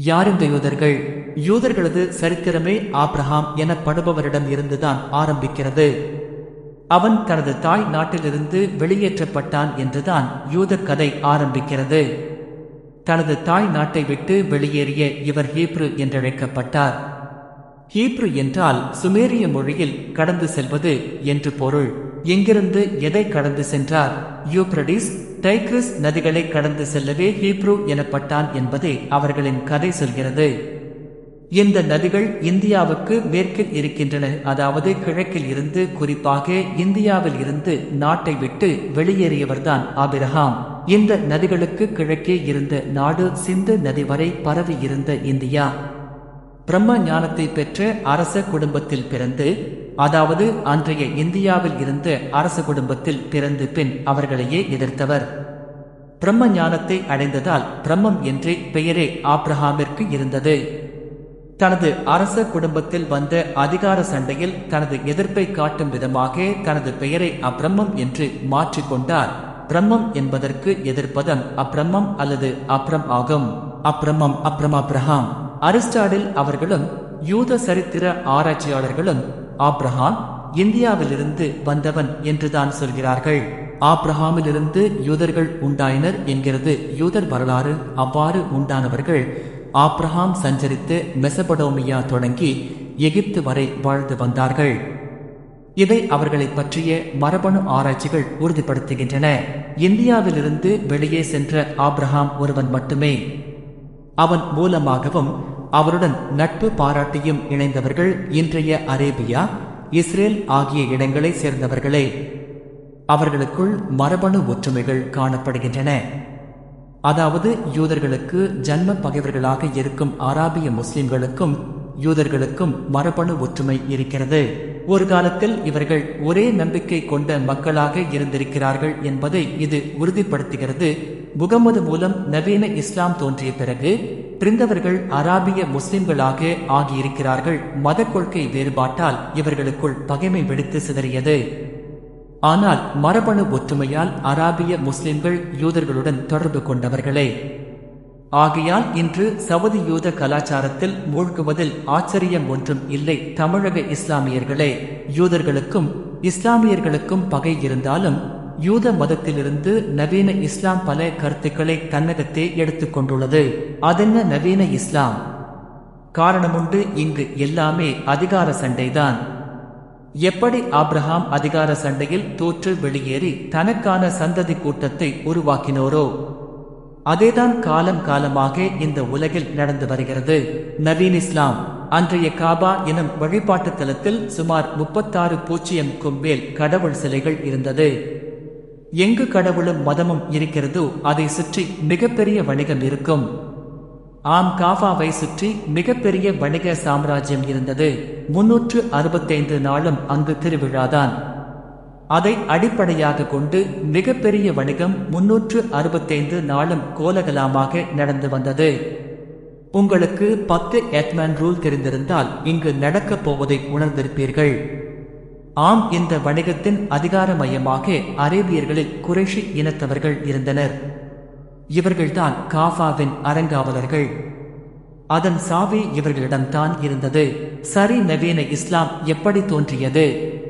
யார் இந்த யூதர்கள் யூதர்களது சரித்திரமே ஆப்ரஹாம் எனப்படுபவரிடம் இருந்துதான் ஆரம்பிக்கிறது அவன் தனது தாய் நாட்டிலிருந்து வெளியேற்றப்பட்டான் என்றுதான் யூத கதை ஆரம்பிக்கிறது தனது தாய் நாட்டை விட்டு வெளியேறிய இவர் ஹீப்ரு என்றழைக்கப்பட்டார் ஹீப்ரு என்றால் சுமேரிய மொழியில் கடந்து செல்வது என்று பொருள் எங்கிருந்து எதை கடந்து சென்றார் யூப்ரடிஸ் டைக்ரிஸ் நதிகளை கடந்து செல்லவே ஹீப்ரு எனப்பட்டான் என்பதே அவர்களின் கதை சொல்கிறது இந்த நதிகள் இந்தியாவுக்கு மேற்கில் இருக்கின்றன அதாவது கிழக்கில் இருந்து குறிப்பாக இந்தியாவில் இருந்து நாட்டை விட்டு வெளியேறியவர்தான் ஆபிரகாம் இந்த நதிகளுக்கு கிழக்கே இருந்த நாடு சிந்து நதி வரை பரவி இருந்த இந்தியா பிரம்ம ஞானத்தை பெற்ற அரச குடும்பத்தில் பிறந்து அதாவது அன்றைய இந்தியாவில் இருந்த அரச குடும்பத்தில் பிறந்து பின் அவர்களையே எதிர்த்தவர் பிரம்ம ஞானத்தை அடைந்ததால் பிரம்மம் என்றே பெயரே ஆப்ரஹாமிற்கு இருந்தது தனது அரச குடும்பத்தில் வந்த அதிகார சண்டையில் தனது எதிர்ப்பை காட்டும் விதமாக தனது பெயரை அப்ரம்மம் என்று மாற்றிக்கொண்டார் பிரம்மம் என்பதற்கு எதிர்ப்பதம் அப்ரம்மம் அல்லது அப்ரம் ஆகும் அப்ரம்மம் அப்ரமாப்ரஹாம் அரிஸ்டாடில் அவர்களும் யூத சரித்திர ஆராய்ச்சியாளர்களும் ஆப்ரஹாம் இந்தியாவிலிருந்து வந்தவன் என்றுதான் சொல்கிறார்கள் ஆப்ரஹாமிலிருந்து யூதர்கள் உண்டாயினர் என்கிறது யூதர் வரலாறு அவ்வாறு உண்டானவர்கள் ஆப்ரஹாம் சஞ்சரித்து மெசபடோமியா தொடங்கி எகிப்து வரை வாழ்ந்து வந்தார்கள் இதை அவர்களை பற்றிய மரபணு ஆராய்ச்சிகள் உறுதிப்படுத்துகின்றன இந்தியாவிலிருந்து வெளியே சென்ற ஆப்ரஹாம் ஒருவன் மட்டுமே அவன் மூலமாகவும் அவருடன் நட்பு பாராட்டியும் இணைந்தவர்கள் இன்றைய அரேபியா இஸ்ரேல் ஆகிய இடங்களை சேர்ந்தவர்களே அவர்களுக்குள் மரபணு ஒற்றுமைகள் காணப்படுகின்றன அதாவது யூதர்களுக்கு ஜன்ம பகைவர்களாக இருக்கும் ஆராபிய முஸ்லிம்களுக்கும் யூதர்களுக்கும் மரபணு ஒற்றுமை இருக்கிறது ஒரு காலத்தில் இவர்கள் ஒரே நம்பிக்கை கொண்ட மக்களாக இருந்திருக்கிறார்கள் என்பதை இது உறுதிப்படுத்துகிறது முகமது மூலம் நவீன இஸ்லாம் தோன்றிய பிறகு பிரிந்தவர்கள் அராபிய முஸ்லிம்களாக ஆகியிருக்கிறார்கள் மத கொள்கை வேறுபாட்டால் இவர்களுக்குள் பகைமை வெடித்து சிதறியது ஆனால் மரபணு ஒற்றுமையால் அராபிய முஸ்லிம்கள் யூதர்களுடன் தொடர்பு கொண்டவர்களே ஆகையால் இன்று சவுதி யூத கலாச்சாரத்தில் மூழ்குவதில் ஆச்சரியம் ஒன்றும் இல்லை தமிழக இஸ்லாமியர்களே யூதர்களுக்கும் இஸ்லாமியர்களுக்கும் பகை இருந்தாலும் யூத மதத்திலிருந்து நவீன இஸ்லாம் பல கருத்துக்களை தன்னகத்தே எடுத்துக்கொண்டுள்ளது அதென்ன நவீன இஸ்லாம் காரணமுண்டு இங்கு எல்லாமே அதிகார சண்டைதான் எப்படி ஆப்ரஹாம் அதிகார சண்டையில் தோற்று வெளியேறி தனக்கான சந்ததி கூட்டத்தை உருவாக்கினோரோ அதேதான் காலம் காலமாக இந்த உலகில் நடந்து வருகிறது நவீன் இஸ்லாம் அன்றைய காபா எனும் வழிபாட்டு தலத்தில் சுமார் முப்பத்தாறு பூஜ்ஜியம்க்கும் மேல் கடவுள் சிலைகள் இருந்தது எங்கு கடவுளும் மதமும் இருக்கிறதோ அதை சுற்றி மிகப்பெரிய வணிகம் இருக்கும் ஆம் காஃபாவை சுற்றி மிகப்பெரிய வணிக சாம்ராஜ்யம் இருந்தது முன்னூற்று அறுபத்தைந்து நாளும் அங்கு திருவிழாதான் அதை அடிப்படையாக கொண்டு மிகப்பெரிய வணிகம் முன்னூற்று அறுபத்தைந்து நாளும் கோலகலமாக நடந்து வந்தது உங்களுக்கு பத்து எத்மன் ரூல் தெரிந்திருந்தால் இங்கு நடக்கப் போவதை உணர்ந்திருப்பீர்கள் ஆம் இந்த வணிகத்தின் அதிகார மையமாக அரேபியர்களில் குறைஷி இனத்தவர்கள் இருந்தனர் இவர்கள்தான் காஃபாவின் அரங்காவலர்கள் அதன் சாவி இவர்களிடம்தான் இருந்தது சரி நவீன இஸ்லாம் எப்படி தோன்றியது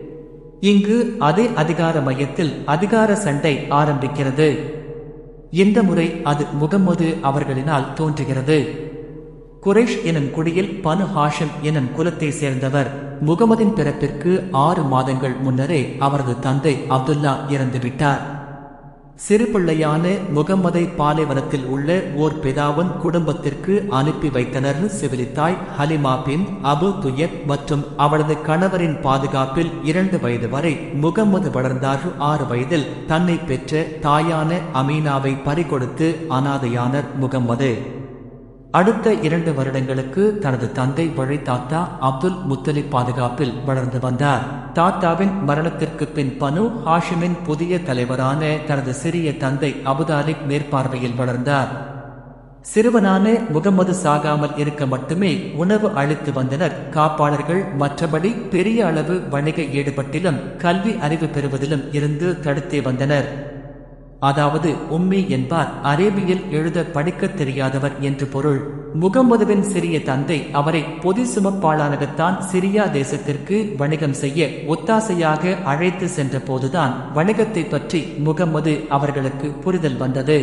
இங்கு அதே அதிகார மையத்தில் அதிகார சண்டை ஆரம்பிக்கிறது இந்த முறை அது முகம்மது அவர்களினால் தோன்றுகிறது குறைஷ் எனும் குடியில் பனு ஹாஷம் எனும் குலத்தை சேர்ந்தவர் முகமதின் பிறப்பிற்கு ஆறு மாதங்கள் முன்னரே அவரது தந்தை அப்துல்லா இறந்துவிட்டார் சிறு பிள்ளையான முகம்மதை பாலைவனத்தில் உள்ள ஓர் பிதாவின் குடும்பத்திற்கு அனுப்பி வைத்தனர் சிவிலித்தாய் ஹலிமா பின் அபு துயத் மற்றும் அவளது கணவரின் பாதுகாப்பில் இரண்டு வயது வரை முகம்மது வளர்ந்தார் ஆறு வயதில் தன்னை பெற்ற தாயான அமீனாவை பறிகொடுத்து அனாதையானர் முகம்மது அடுத்த இரண்டு வருடங்களுக்கு தனது தந்தை வழி தாத்தா அப்துல் முத்தலிப் பாதுகாப்பில் வளர்ந்து வந்தார் தாத்தாவின் மரணத்திற்கு பின் பனு ஹாஷிமின் புதிய தலைவரான தனது சிறிய தந்தை அபுதாலிக் மேற்பார்வையில் வளர்ந்தார் சிறுவனான முகமது சாகாமல் இருக்க மட்டுமே உணவு அளித்து வந்தனர் காப்பாளர்கள் மற்றபடி பெரிய அளவு வணிக ஈடுபட்டிலும் கல்வி அறிவு பெறுவதிலும் இருந்து தடுத்தே வந்தனர் அதாவது உம்மி என்பார் அரேபியில் எழுத படிக்கத் தெரியாதவர் என்று பொருள் முகமதுவின் சிறிய தந்தை அவரை பொதி சுமப்பாளராகத்தான் சிரியா தேசத்திற்கு வணிகம் செய்ய ஒத்தாசையாக அழைத்து சென்ற போதுதான் வணிகத்தை பற்றி முகம்மது அவர்களுக்கு புரிதல் வந்தது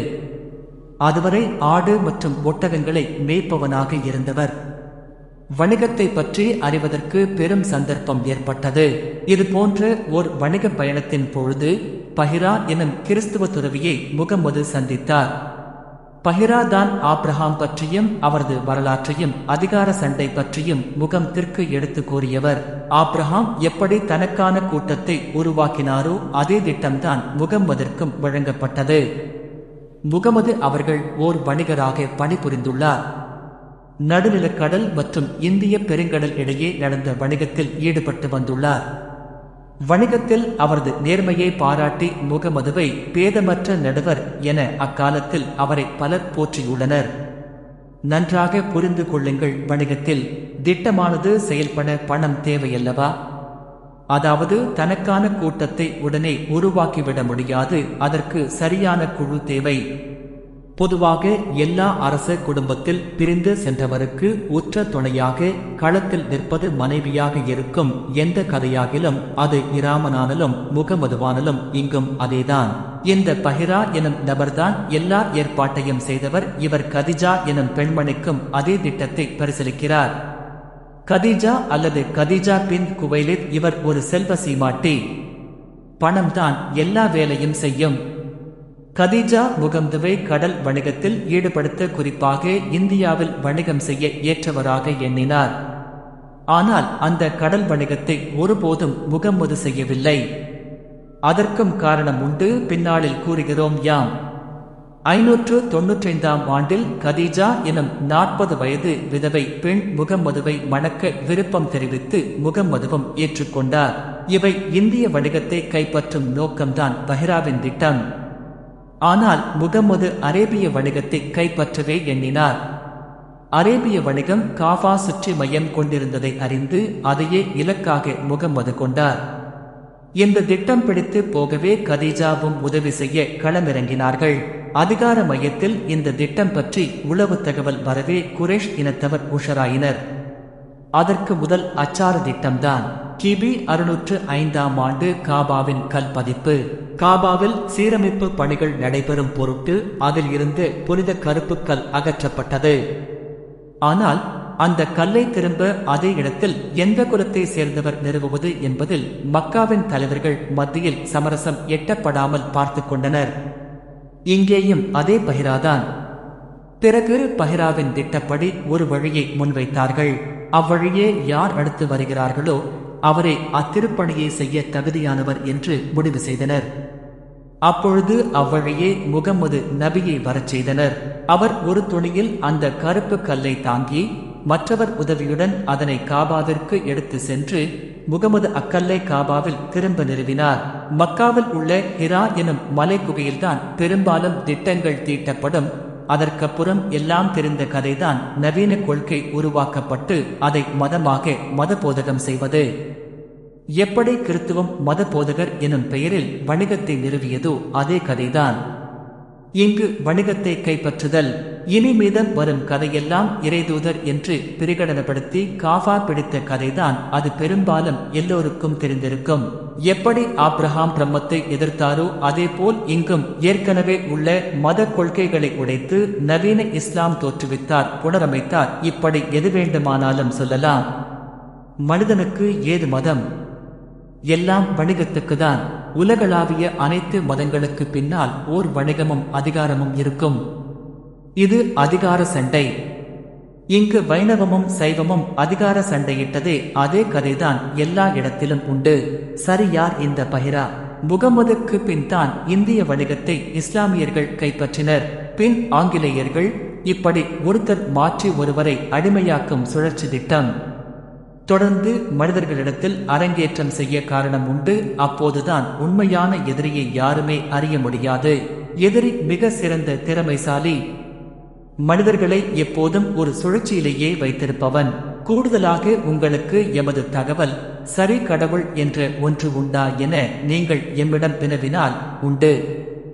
அதுவரை ஆடு மற்றும் ஒட்டகங்களை மேய்ப்பவனாக இருந்தவர் வணிகத்தை பற்றி அறிவதற்கு பெரும் சந்தர்ப்பம் ஏற்பட்டது இது போன்ற ஓர் வணிக பயணத்தின் பொழுது பஹிரா எனும் கிறிஸ்துவ துறவியை முகம்மது சந்தித்தார் பஹிரா தான் ஆப்ரஹாம் பற்றியும் அவரது வரலாற்றையும் அதிகார சண்டை பற்றியும் முகம் திற்கு எடுத்து கூறியவர் ஆப்ரஹாம் எப்படி தனக்கான கூட்டத்தை உருவாக்கினாரோ அதே திட்டம்தான் முகம்மதற்கும் வழங்கப்பட்டது முகமது அவர்கள் ஓர் வணிகராக பணிபுரிந்துள்ளார் நடுநிலக்கடல் மற்றும் இந்திய பெருங்கடல் இடையே நடந்த வணிகத்தில் ஈடுபட்டு வந்துள்ளார் வணிகத்தில் அவரது நேர்மையை பாராட்டி முகமதுவை பேதமற்ற நடுவர் என அக்காலத்தில் அவரை பலர் போற்றியுள்ளனர் நன்றாக புரிந்து கொள்ளுங்கள் வணிகத்தில் திட்டமானது செயல்பட பணம் தேவையல்லவா அதாவது தனக்கான கூட்டத்தை உடனே உருவாக்கிவிட முடியாது அதற்கு சரியான குழு தேவை பொதுவாக எல்லா அரச குடும்பத்தில் பிரிந்து சென்றவருக்கு உற்ற துணையாக களத்தில் நிற்பது மனைவியாக இருக்கும் எந்த கதையாகிலும் அது இராமனானலும் முகமதுவானலும் இங்கும் அதேதான் இந்த பஹிரா எனும் நபர்தான் எல்லா ஏற்பாட்டையும் செய்தவர் இவர் கதிஜா எனும் பெண்மணிக்கும் அதே திட்டத்தை பரிசீலிக்கிறார் கதீஜா அல்லது கதீஜா பின் குவைலித் இவர் ஒரு செல்வ சீமாட்டி பணம்தான் எல்லா வேலையும் செய்யும் கதீஜா முகம்துவை கடல் வணிகத்தில் ஈடுபடுத்த குறிப்பாக இந்தியாவில் வணிகம் செய்ய ஏற்றவராக எண்ணினார் ஆனால் அந்த கடல் வணிகத்தை ஒருபோதும் முகம்மது செய்யவில்லை அதற்கும் காரணம் உண்டு பின்னாளில் கூறுகிறோம் யாம் ஐநூற்று தொன்னூற்றைந்தாம் ஆண்டில் கதீஜா எனும் நாற்பது வயது விதவை பெண் முகம்மதுவை மணக்க விருப்பம் தெரிவித்து முகம்மதுவும் ஏற்றுக்கொண்டார் இவை இந்திய வணிகத்தை கைப்பற்றும் நோக்கம்தான் பஹிராவின் திட்டம் ஆனால் முகம்மது அரேபிய வணிகத்தை கைப்பற்றவே எண்ணினார் அரேபிய வணிகம் காஃபா சுற்றி மையம் கொண்டிருந்ததை அறிந்து அதையே இலக்காக முகம்மது கொண்டார் இந்த திட்டம் பிடித்து போகவே கதீஜாவும் உதவி செய்ய களமிறங்கினார்கள் அதிகார மையத்தில் இந்த திட்டம் பற்றி உளவு தகவல் வரவே குரேஷ் இனத்தவர் உஷராயினர் அதற்கு முதல் அச்சார திட்டம்தான் கிபி அறுநூற்று ஐந்தாம் ஆண்டு காபாவின் கல் பதிப்பு காபாவில் சீரமைப்பு பணிகள் நடைபெறும் பொருட்டு அதில் இருந்து புனித கருப்பு கல் அகற்றப்பட்டது ஆனால் அந்த கல்லை திரும்ப அதே இடத்தில் எந்த குலத்தை சேர்ந்தவர் நிறுவுவது என்பதில் மக்காவின் தலைவர்கள் மத்தியில் சமரசம் எட்டப்படாமல் பார்த்து கொண்டனர் இங்கேயும் அதே பஹிராதான் பிறகு பஹிராவின் திட்டப்படி ஒரு வழியை முன்வைத்தார்கள் அவ்வழியே யார் அடுத்து வருகிறார்களோ அவரே அத்திருப்பணியை செய்ய தகுதியானவர் என்று முடிவு செய்தனர் அப்பொழுது அவ்வழியே முகம்மது நபியை வரச் செய்தனர் அவர் ஒரு துணியில் அந்த கருப்பு கல்லை தாங்கி மற்றவர் உதவியுடன் அதனை காபாவிற்கு எடுத்து சென்று முகமது அக்கல்லை காபாவில் திரும்ப நிறுவினார் மக்காவில் உள்ள ஹிரா எனும் மலை குகையில்தான் பெரும்பாலும் திட்டங்கள் தீட்டப்படும் அதற்கப்புறம் எல்லாம் தெரிந்த கதைதான் நவீன கொள்கை உருவாக்கப்பட்டு அதை மதமாக மத போதகம் செய்வது எப்படி கிறித்துவம் மத போதகர் எனும் பெயரில் வணிகத்தை நிறுவியதோ அதே கதைதான் இங்கு வணிகத்தை கைப்பற்றுதல் இனி மீதம் வரும் கதையெல்லாம் இறைதூதர் என்று பிரகடனப்படுத்தி காஃபா பிடித்த கதைதான் அது பெரும்பாலும் எல்லோருக்கும் தெரிந்திருக்கும் எப்படி ஆப்ரஹாம் பிரம்மத்தை எதிர்த்தாரோ அதேபோல் இங்கும் ஏற்கனவே உள்ள மத கொள்கைகளை உடைத்து நவீன இஸ்லாம் தோற்றுவித்தார் புனரமைத்தார் இப்படி எது வேண்டுமானாலும் சொல்லலாம் மனிதனுக்கு ஏது மதம் எல்லாம் வணிகத்துக்குதான் உலகளாவிய அனைத்து மதங்களுக்கு பின்னால் ஓர் வணிகமும் அதிகாரமும் இருக்கும் இது அதிகார சண்டை இங்கு வைணவமும் சைவமும் அதிகார சண்டையிட்டதே அதே கதைதான் எல்லா இடத்திலும் உண்டு சரி யார் இந்த பஹிரா முகமதுக்கு பின் தான் இந்திய வணிகத்தை இஸ்லாமியர்கள் கைப்பற்றினர் பின் ஆங்கிலேயர்கள் இப்படி ஒருத்தர் மாற்றி ஒருவரை அடிமையாக்கும் சுழற்சி திட்டம் தொடர்ந்து மனிதர்களிடத்தில் அரங்கேற்றம் செய்ய காரணம் உண்டு அப்போதுதான் உண்மையான எதிரியை யாருமே அறிய முடியாது எதிரி மிக சிறந்த திறமைசாலி மனிதர்களை எப்போதும் ஒரு சுழற்சியிலேயே வைத்திருப்பவன் கூடுதலாக உங்களுக்கு எமது தகவல் சரி கடவுள் என்ற ஒன்று உண்டா என நீங்கள் எம்மிடம் வினவினால் உண்டு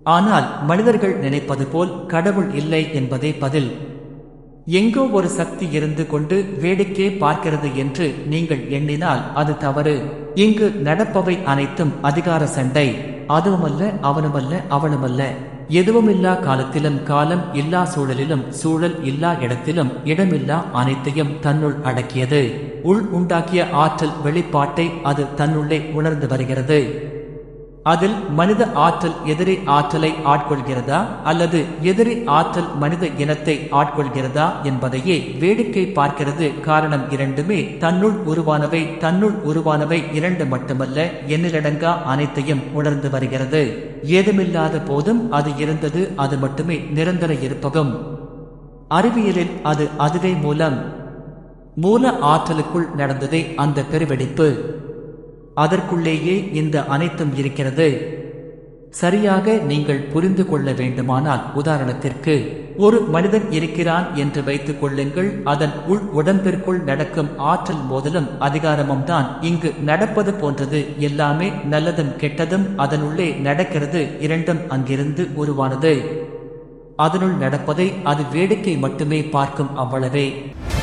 ஆனால் மனிதர்கள் நினைப்பது போல் கடவுள் இல்லை என்பதே பதில் எங்கோ ஒரு சக்தி இருந்து கொண்டு வேடிக்கை பார்க்கிறது என்று நீங்கள் எண்ணினால் அது தவறு இங்கு நடப்பவை அனைத்தும் அதிகார சண்டை அதுவுமல்ல அவனுமல்ல அவனுமல்ல எதுவுமில்லா காலத்திலும் காலம் இல்லா சூழலிலும் சூழல் இல்லா இடத்திலும் இடமில்லா அனைத்தையும் தன்னுள் அடக்கியது உள் உண்டாக்கிய ஆற்றல் வெளிப்பாட்டை அது தன்னுள்ளே உணர்ந்து வருகிறது அதில் மனித ஆற்றல் எதிரி ஆற்றலை ஆட்கொள்கிறதா அல்லது எதிரி ஆற்றல் மனித இனத்தை ஆட்கொள்கிறதா என்பதையே வேடிக்கை பார்க்கிறது காரணம் இரண்டுமே தன்னுள் உருவானவை தன்னுள் உருவானவை இரண்டு மட்டுமல்ல எண்ணிலடங்கா அனைத்தையும் உணர்ந்து வருகிறது ஏதுமில்லாத போதும் அது இருந்தது அது மட்டுமே நிரந்தர இருப்பதும் அறிவியலில் அது அதுகை மூலம் மூல ஆற்றலுக்குள் நடந்ததே அந்த பெருவெடிப்பு அதற்குள்ளேயே இந்த அனைத்தும் இருக்கிறது சரியாக நீங்கள் புரிந்து கொள்ள வேண்டுமானால் உதாரணத்திற்கு ஒரு மனிதன் இருக்கிறான் என்று வைத்துக் கொள்ளுங்கள் அதன் உள் உடம்பிற்குள் நடக்கும் ஆற்றல் மோதலும் அதிகாரமும் தான் இங்கு நடப்பது போன்றது எல்லாமே நல்லதும் கெட்டதும் அதனுள்ளே நடக்கிறது இரண்டும் அங்கிருந்து உருவானது அதனுள் நடப்பதை அது வேடிக்கை மட்டுமே பார்க்கும் அவ்வளவே